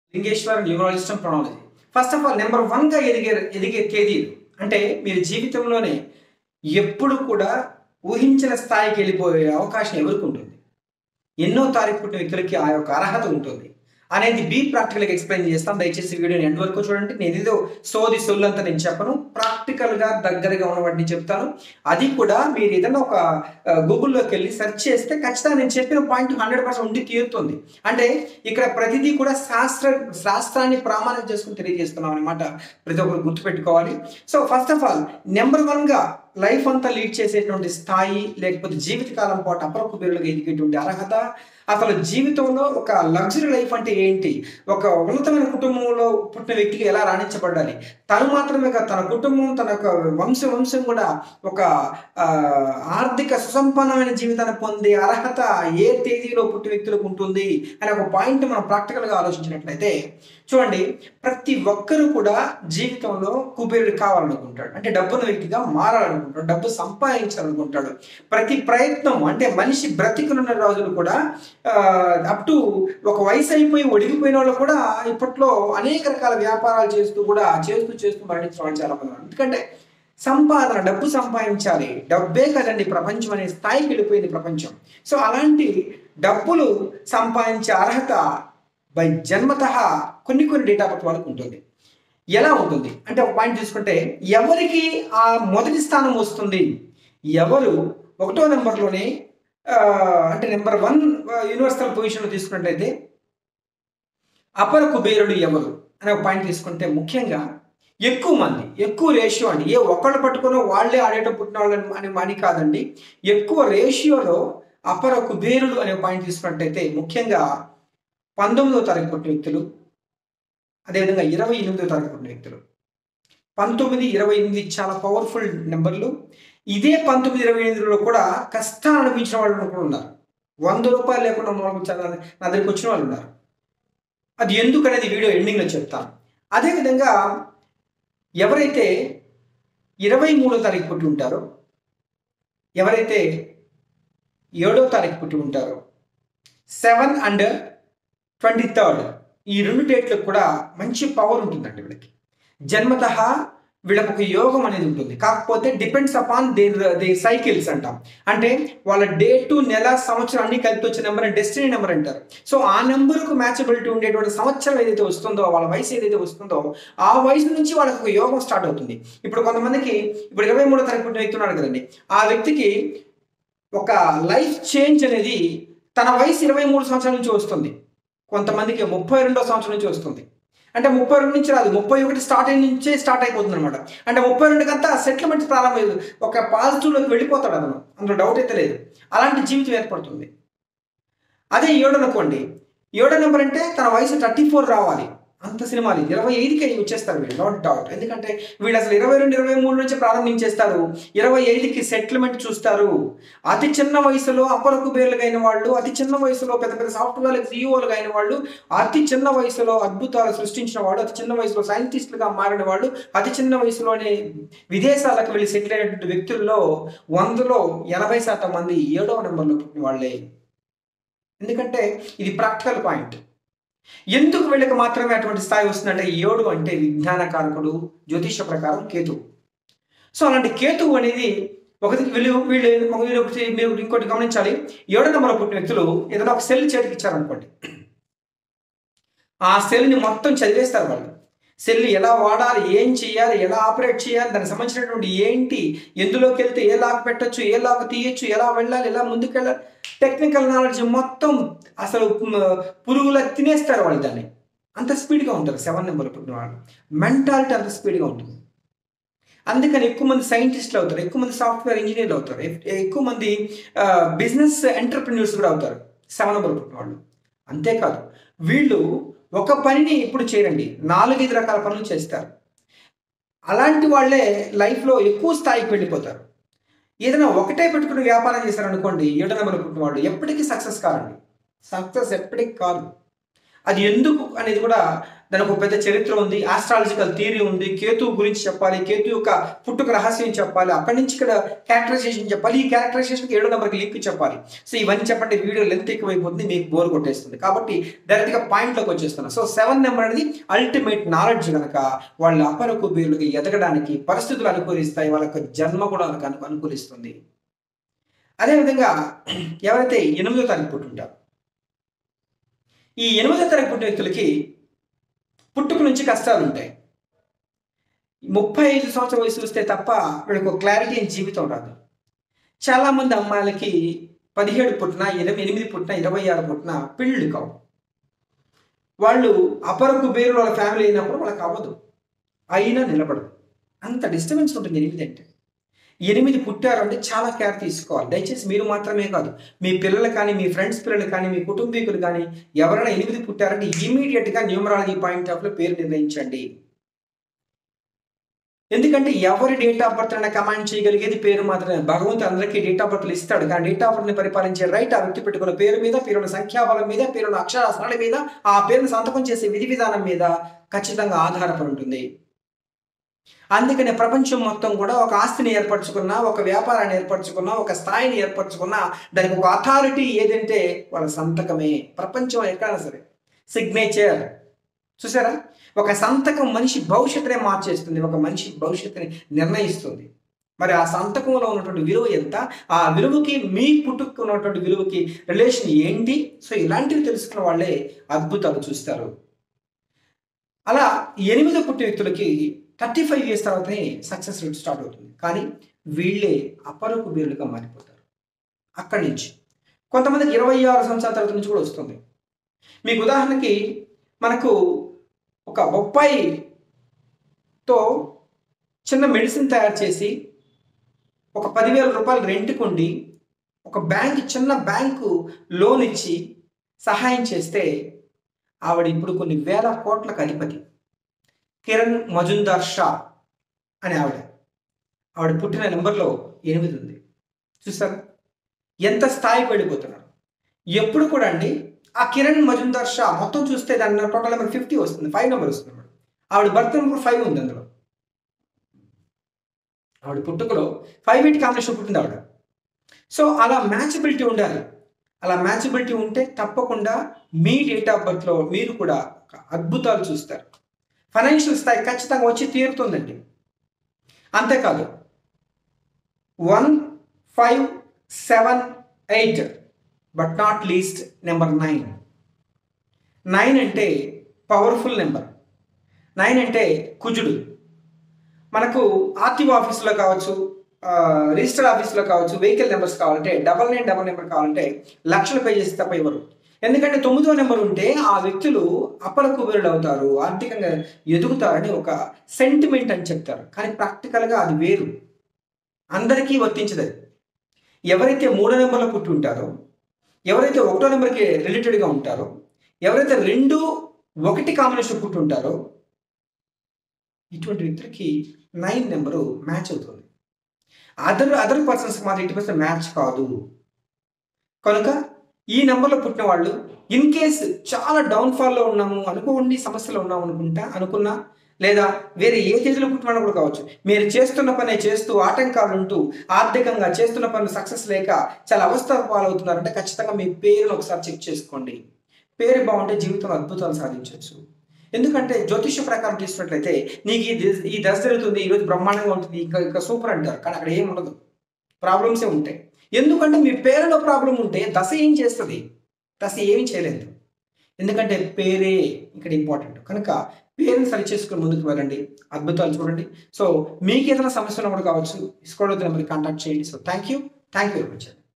Lingeshwar numerologist and ప్రొనాలజీ first of all number వన్గా ఎదిగే ఎదిగే తేదీలు అంటే మీరు జీవితంలోనే ఎప్పుడు కూడా ఊహించిన స్థాయికి వెళ్ళిపోయే అవకాశం ఎవరికి ఉంటుంది ఎన్నో తారీఖు పుట్టిన వ్యక్తులకి ఆ యొక్క అర్హత ఉంటుంది అనేది బీ ప్రాక్టికల్గా ఎక్స్ప్లెయిన్ చేస్తాం దయచేసి వీడియోని ఎండ్ వరకు చూడండి నేను ఏదో సోది సొల్లంతా నేను చెప్పను ప్రాక్టికల్గా దగ్గరగా ఉన్న వాటిని చెప్తాను అది కూడా మీరు ఏదైనా ఒక ఆ, గూగుల్లోకి వెళ్ళి సెర్చ్ చేస్తే ఖచ్చితంగా నేను చెప్పిన పాయింట్ హండ్రెడ్ పర్సెంట్ ఉండి తీరుతుంది అంటే ఇక్కడ ప్రతిదీ కూడా శాస్త్ర శాస్త్రాన్ని ప్రామాణిక చేసుకుని తెలియజేస్తున్నాం అనమాట ప్రతి ఒక్కరు గుర్తుపెట్టుకోవాలి so first of all number వన్గా లైఫ్ అంతా లీడ్ చేసేటువంటి స్థాయి లేకపోతే జీవితకాలం పాటు అపర కుబేరులుగా ఎదిగేటువంటి అర్హత అసలు జీవితంలో ఒక లగ్జరీ లైఫ్ అంటే ఏంటి ఒక ఉన్నతమైన కుటుంబంలో పుట్టిన వ్యక్తికి ఎలా రాణించబడాలి తను మాత్రమే కాదు తన కుటుంబం తన యొక్క వంశ వంశం కూడా ఒక ఆ, ఆర్థిక సుసంపన్నమైన జీవితాన్ని పొందే అర్హత ఏ తేదీలో పుట్టిన వ్యక్తులకు ఉంటుంది అనే ఒక పాయింట్ మనం ప్రాక్టికల్గా ఆలోచించినట్లయితే చూడండి ప్రతి ఒక్కరూ కూడా జీవితంలో కుబేరుడు కావాలనుకుంటాడు అంటే డబ్బున్న వ్యక్తిగా మారాలనుకుంటాడు డబ్బు సంపాదించాలనుకుంటాడు ప్రతి ప్రయత్నం అంటే మనిషి బ్రతికున్న రోజులు కూడా అప్ టు ఒక వయసు అయిపోయి ఒడిగిపోయిన వాళ్ళు కూడా ఇప్పట్లో అనేక రకాల వ్యాపారాలు చేస్తూ కూడా చేస్తూ చేస్తూ మరణించిన వాళ్ళు చాలా మంది ఉన్నారు. ఎందుకంటే సంపాదన డబ్బు సంపాదించాలి డబ్బే కదండి ప్రపంచం అనే స్థాయికి వెళ్ళిపోయింది ప్రపంచం సో అలాంటి డబ్బులు సంపాదించే అర్హత బై జన్మత కొన్ని కొన్ని డేటా బర్త్ వాళ్ళకు ఉంటుంది ఎలా ఉంటుంది అంటే ఒక పాయింట్ తీసుకుంటే ఎవరికి ఆ మొదటి స్థానం వస్తుంది ఎవరు ఒకటో నెంబర్లోనే ఆ, అంటే నెంబర్ వన్ యూనివర్సల్ పొజిషన్లో తీసుకున్నట్లయితే అపర కుబేరుడు ఎవరు అనే ఒక పాయింట్ తీసుకుంటే ముఖ్యంగా ఎక్కువ మంది ఎక్కువ రేషియో అండి ఏ ఒక్కళ్ళు పట్టుకున్న వాళ్ళే ఆడేట పుట్టిన వాళ్ళు అని అని కాదండి ఎక్కువ రేషియోలో అపర కుబేరుడు అనే పాయింట్ తీసుకున్నట్టయితే ముఖ్యంగా పంతొమ్మిదో తారీఖు పుట్టిన వ్యక్తులు అదేవిధంగా ఇరవై ఎనిమిదో తారీఖు పుట్టిన వ్యక్తులు పంతొమ్మిది ఇరవై ఎనిమిది చాలా పవర్ఫుల్ నెంబర్లు ఇదే పంతొమ్మిది ఇరవై ఎనిమిదిలో కూడా కష్టాలు అనిపించిన వాళ్ళు కూడా ఉన్నారు వంద రూపాయలు లేకుండా ఉన్న వాళ్ళు చాలా నా దగ్గరికి వచ్చిన వాళ్ళు ఉన్నారు అది ఎందుకు అనేది వీడియో ఎండింగ్లో చెప్తాను అదేవిధంగా ఎవరైతే ఇరవై మూడో తారీఖు పుట్టి ఉంటారో ఎవరైతే ఏడో తారీఖు పుట్టి ఉంటారో సెవెన్ అండ్ ట్వంటీ థర్డ్ ఈ రెండు డేట్లకు కూడా మంచి పవర్ ఉంటుందండి వీళ్ళకి జన్మత వీళ్ళకి ఒక యోగం అనేది ఉంటుంది కాకపోతే depends upon their the cycles అంటాం అంటే వాళ్ళ డేటు నెల సంవత్సరం అన్ని కలిపి వచ్చే నెంబర్ డెస్టినీ నెంబర్ అంటారు సో ఆ నెంబర్కు మ్యాచబిలిటీ ఉండేటువంటి సంవత్సరం ఏదైతే వస్తుందో వాళ్ళ వయసు ఏదైతే వస్తుందో ఆ వయసు నుంచి వాళ్ళకి ఒక యోగం స్టార్ట్ అవుతుంది ఇప్పుడు కొంతమందికి ఇప్పుడు ఇరవై మూడో తారీఖు పుట్టిన వ్యక్తి ఉన్నాడు కదండి ఆ వ్యక్తికి ఒక లైఫ్ చేంజ్ అనేది తన వయసు ఇరవై మూడు సంవత్సరాల నుంచి వస్తుంది కొంతమందికి ముప్పై రెండో సంవత్సరం నుంచి వస్తుంది అంటే ముప్పై రెండు నుంచి రాదు ముప్పై ఒకటి స్టార్ట్ అయిన నుంచే స్టార్ట్ అయిపోతుంది అనమాట అంటే ముప్పై రెండుకంతా సెటిల్మెంట్ ప్రారంభమైంది ఒక పాజిటివ్లోకి వెళ్ళిపోతాడు అతను అందులో డౌట్ అయితే లేదు అలాంటి జీవితం ఏర్పడుతుంది అదే ఏడు అనుకోండి ఏడో నెంబర్ అంటే తన వయసు థర్టీ ఫోర్ రావాలి అంత సినిమాలు ఇరవై ఐదుకి వచ్చేస్తారు వీళ్ళు నాట్ డౌట్ ఎందుకంటే వీళ్ళు అసలు ఇరవై రెండు ఇరవై మూడు నుంచి ప్రారంభించేస్తారు ఇరవై ఐదుకి సెటిల్మెంట్ చూస్తారు అతి చిన్న వయసులో అపరకు బేర్లుగా అయిన వాళ్ళు అతి చిన్న వయసులో పెద్ద పెద్ద సాఫ్ట్వేర్ సీఈఓలుగా అయిన వాళ్ళు అతి చిన్న వయసులో అద్భుతాలు సృష్టించిన వాళ్ళు అతి చిన్న వయసులో సైంటిస్టులుగా మారిన వాళ్ళు అతి చిన్న వయసులోనే విదేశాలకు వెళ్ళి సెటిల్ అయినటువంటి వ్యక్తుల్లో వందలో ఎనభై శాతం మంది ఏడవ నెంబర్లో పుట్టిన వాళ్ళే ఎందుకంటే ఇది ప్రాక్టికల్ పాయింట్ ఎందుకు వీళ్ళకి మాత్రమే అటువంటి స్థాయి వస్తుందంటే ఏడు అంటే విజ్ఞాన కారకుడు జ్యోతిష ప్రకారం కేతు సో అలాంటి కేతువు అనేది ఒకటి వీళ్ళు వీళ్ళు వీళ్ళు ఒకటి మీరు ఇంకోటి గమనించాలి ఏడో నెంబర్లో పుట్టిన వ్యక్తులు ఏదైనా ఒక సెల్ చేతికి ఇచ్చారనుకోండి ఆ సెల్ని మొత్తం చదివేస్తారు వాళ్ళు సెల్ ఎలా వాడాలి ఏం చేయాలి ఎలా ఆపరేట్ చేయాలి దానికి సంబంధించినటువంటి ఏంటి ఎందులోకి వెళ్తే ఏ లాక్ పెట్టొచ్చు ఏ లాక్ తీయొచ్చు ఎలా వెళ్ళాలి ఎలా ముందుకెళ్ళాలి టెక్నికల్ నాలెడ్జ్ మొత్తం అసలు మ- పురుగులా తినేస్తారు వాళ్ళు దాన్ని అంత స్పీడ్గా ఉంటారు సెవెన్ నెంబర్ పుట్టిన వాళ్ళు మెంటాలిటీ అంత స్పీడ్గా ఉంటుంది అందుకని ఎక్కువ మంది సైంటిస్టులు అవుతారు ఎక్కువ మంది సాఫ్ట్వేర్ ఇంజనీర్లు అవుతారు ఎక్- ఎక్కువ మంది బిజినెస్ ఎంటర్ప్రిన్యూర్స్ కూడా అవుతారు సెవెన్ నెంబర్ పుట్టిన వాళ్ళు అంతేకాదు వీళ్ళు ఒక పనిని ఇప్పుడు చేయరండి నాలుగైదు రకాల పనులు చేస్తారు అలాంటి వాళ్ళే లైఫ్లో ఎక్కువ స్థాయికి వెళ్ళిపోతారు ఏదైనా ఒకటే పెట్టుకుని వ్యాపారం చేశారనుకోండి ఏడు నెంబర్ పుట్టిన వాళ్ళు ఎప్పటికీ సక్సెస్ కారండి సక్సెస్ ఎప్పటికీ కాదు అది ఎందుకు అనేది కూడా దానికి ఒక పెద్ద చరిత్ర ఉంది ఆస్ట్రాలజికల్ థియరీ ఉంది కేతు గురించి చెప్పాలి కేతు యొక్క పుట్టుక రహస్యం చెప్పాలి అక్కడి నుంచి ఇక్కడ క్యారెక్టరైజేషన్ చెప్పాలి ఈ క్యారెక్టరైజేషన్కి ఏడో నెంబర్కి లింక్ చెప్పాలి సో ఇవన్నీ చెప్పండి వీడియో లెంత్ ఎక్కువైపోతుంది మీకు బోర్ కొట్టేస్తుంది కాబట్టి డైరెక్ట్గా పాయింట్లోకి వచ్చేస్తున్నాను సో సెవెన్ నెంబర్ అనేది అల్టిమేట్ నాలెడ్జ్ కనుక వాళ్ళ అపర కుబేరులుగా ఎదగడానికి పరిస్థితులు అనుకూలిస్తాయి వాళ్ళ యొక్క జన్మ కూడా వాళ్ళకి అను- అనుకూలిస్తుంది అదేవిధంగా ఎవరైతే ఎనిమిదో తారీఖు పుట్టుంటారు ఈ ఎనిమిదో తారీఖు పుట్టిన వ్యక్తులకి పుట్టుక నుంచి కష్టాలు ఉంటాయి ముప్పై ఐదు సంవత్సరం వయసు వస్తే తప్ప వీళ్ళకి ఒక క్లారిటీ అయిన జీవితం రాదు చాలామంది అమ్మాయిలకి పదిహేడు పుట్టిన ఇరవై ఎనిమిది పుట్టిన ఇరవై ఆరు పుట్టిన పెళ్ళిళ్ళు కావు వాళ్ళు అపరకు బేరు వాళ్ళ ఫ్యామిలీ అయినప్పుడు వాళ్ళకి అవ్వదు అయినా నిలబడదు అంత డిస్టర్బెన్స్ ఉంటుంది ఎనిమిది అంటే ఎనిమిది పుట్టారంటే చాలా కేర్ తీసుకోవాలి దయచేసి మీరు మాత్రమే కాదు మీ పిల్లలు కానీ మీ ఫ్రెండ్స్ పిల్లలు కానీ మీ కుటుంబీకులు కానీ ఎవరైనా ఎనిమిది పుట్టారంటే ఇమీడియట్గా న్యూమరాలజీ పాయింట్ ఆఫ్ లో పేరు నిర్ణయించండి ఎందుకంటే ఎవరి డేట్ ఆఫ్ బర్త్ అయినా కమాండ్ చేయగలిగేది పేరు మాత్రమే భగవంతుడు అందరికీ డేట్ ఆఫ్ బర్త్లు ఇస్తాడు కానీ డేట్ ఆఫ్ బర్త్ని పరిపాలించే రైట్ ఆ వ్యక్తి పెట్టుకున్న పేరు మీద పేరున్న సంఖ్యాబలం మీద పేరున్న అక్షరాసనాల మీద ఆ పేరును సంతకం చేసే విధి విధానం మీద ఖచ్చితంగా ఆధారపడి ఉంటుంది అందుకనే ప్రపంచం మొత్తం కూడా ఒక ఆస్తిని ఏర్పరచుకున్నా ఒక వ్యాపారాన్ని ఏర్పరచుకున్నా ఒక స్థాయిని ఏర్పరచుకున్నా దానికి ఒక అథారిటీ ఏదంటే వాళ్ళ సంతకమే ప్రపంచం ఎక్కడైనా సరే సిగ్నేచర్ చూసారా ఒక సంతకం మనిషి భవిష్యత్తునే మార్చేస్తుంది ఒక మనిషి భవిష్యత్తుని నిర్ణయిస్తుంది మరి ఆ సంతకంలో ఉన్నటువంటి విలువ ఎంత ఆ విలువకి మీ పుట్టుకు ఉన్నటువంటి విలువకి రిలేషన్ ఏంటి సో ఇలాంటివి తెలుసుకున్న వాళ్ళే అద్భుతాలు చూస్తారు అలా ఎనిమిదో పుట్టిన వ్యక్తులకి థర్టీ ఫైవ్ ఇయర్స్ తర్వాతనే సక్సెస్ రేట్ స్టార్ట్ అవుతుంది కానీ వీళ్ళే అపరకు బీరులుగా మారిపోతారు అక్కడి నుంచి కొంతమందికి ఇరవై ఆరు సంవత్సరాల తర్వాత నుంచి కూడా వస్తుంది మీకు ఉదాహరణకి మనకు ఒక బొప్పాయితో చిన్న మెడిసిన్ తయారు చేసి ఒక పదివేల రూపాయలు రెంట్కి ఉండి ఒక బ్యాంక్ చిన్న బ్యాంకు లోన్ ఇచ్చి సహాయం చేస్తే ఆవిడ ఇప్పుడు కొన్ని వేల కోట్లకు అధిపతి కిరణ్ మజుందార్ షా అని ఆవిడ ఆవిడ పుట్టిన నెంబర్లో ఎనిమిది ఉంది చూసారు ఎంత స్థాయికి వెళ్ళిపోతున్నారు ఎప్పుడు కూడా అండి ఆ కిరణ్ మజుందార్ షా మొత్తం చూస్తే దాని టోటల్ నెంబర్ ఫిఫ్టీ వస్తుంది ఫైవ్ నెంబర్ వస్తుంది అన్నమాట. ఆవిడ బర్త్ నెంబర్ ఫైవ్ ఉంది అందులో ఆవిడ పుట్టుకలో ఫైవ్ ఎయిట్ కాంబినేషన్ పుట్టింది ఆవిడ సో అలా మ్యాచబిలిటీ ఉండాలి అలా మ్యాచబిలిటీ ఉంటే తప్పకుండా మీ డేట్ ఆఫ్ బర్త్లో మీరు కూడా ఒక అద్భుతాలు చూస్తారు ఫైనాన్షియల్ స్థాయి ఖచ్చితంగా వచ్చి తీరుతుందండి అంతేకాదు one five seven eight but not least number nine nine అంటే పవర్ఫుల్ నెంబర్ నైన్ అంటే కుజుడు మనకు ఆర్టీఓ ఆఫీసులో కావచ్చు ఆ, రిజిస్టర్ ఆఫీసులో కావచ్చు వెహికల్ నెంబర్స్ కావాలంటే డబల్ నైన్ డబల్ నెంబర్ కావాలంటే లక్షలు పే చేసి తప్ప ఇవ్వరు ఎందుకంటే తొమ్మిదో నెంబర్ ఉంటే ఆ వ్యక్తులు అపర కుబేరులు అవుతారు ఆర్థికంగా ఎదుగుతారని ఒక సెంటిమెంట్ అని చెప్తారు కానీ ప్రాక్టికల్గా అది వేరు అందరికీ వర్తించదు అది ఎవరైతే మూడో నెంబర్లో పుట్టి ఉంటారో ఎవరైతే ఒకటో నెంబర్కి రిలేటెడ్గా ఉంటారో ఎవరైతే రెండు ఒకటి కాంబినేషన్ పుట్టి ఉంటారో ఇటువంటి వ్యక్తులకి నైన్ నెంబరు మ్యాచ్ అవుతుంది అదర్ అదర్ పర్సన్స్ మాత్రం ఎయిటీ పర్సెంట్ మ్యాచ్ కాదు కనుక ఈ నెంబర్లో పుట్టిన వాళ్ళు ఇన్ కేస్ చాలా డౌన్ఫాల్లో ఉన్నాము అనుకోండి సమస్యలో ఉన్నాము అనుకుంటా అనుకున్నా లేదా వేరే ఏ తేదీలో పుట్టిన కూడా కావచ్చు మీరు చేస్తున్న పనే చేస్తూ ఆటంకాలు ఉంటూ ఆర్థికంగా చేస్తున్న పనులు సక్సెస్ లేక చాలా అవస్థ పాలవుతున్నారంటే ఖచ్చితంగా మీ పేరును ఒకసారి చెక్ చేసుకోండి పేరు బాగుంటే జీవితంలో అద్భుతాలు సాధించవచ్చు ఎందుకంటే జ్యోతిష ప్రకారం తీసుకున్నట్లయితే నీకు ఈ దిస్- ఈ దశ జరుగుతుంది ఈరోజు బ్రహ్మాండంగా ఉంటుంది ఇంకా ఇంకా సూపర్ అంటారు కానీ అక్కడ ఏం ఉండదు ప్రాబ్లమ్సే ఉంటాయి ఎందుకంటే మీ పేరులో ప్రాబ్లం ఉంటే దశ ఏం చేస్తుంది దశ ఏమీ చేయలేదు ఎందుకంటే పేరే ఇక్కడ ఇంపార్టెంట్ కనుక పేరుని సరి చేసుకుని ముందుకు వెళ్ళండి అద్భుతాలు చూడండి సో మీకు ఏదైనా సమస్య ఉన్నప్పుడు కావచ్చు స్కూల్ నెంబర్కి కాంటాక్ట్ చేయండి so thank you thank you very much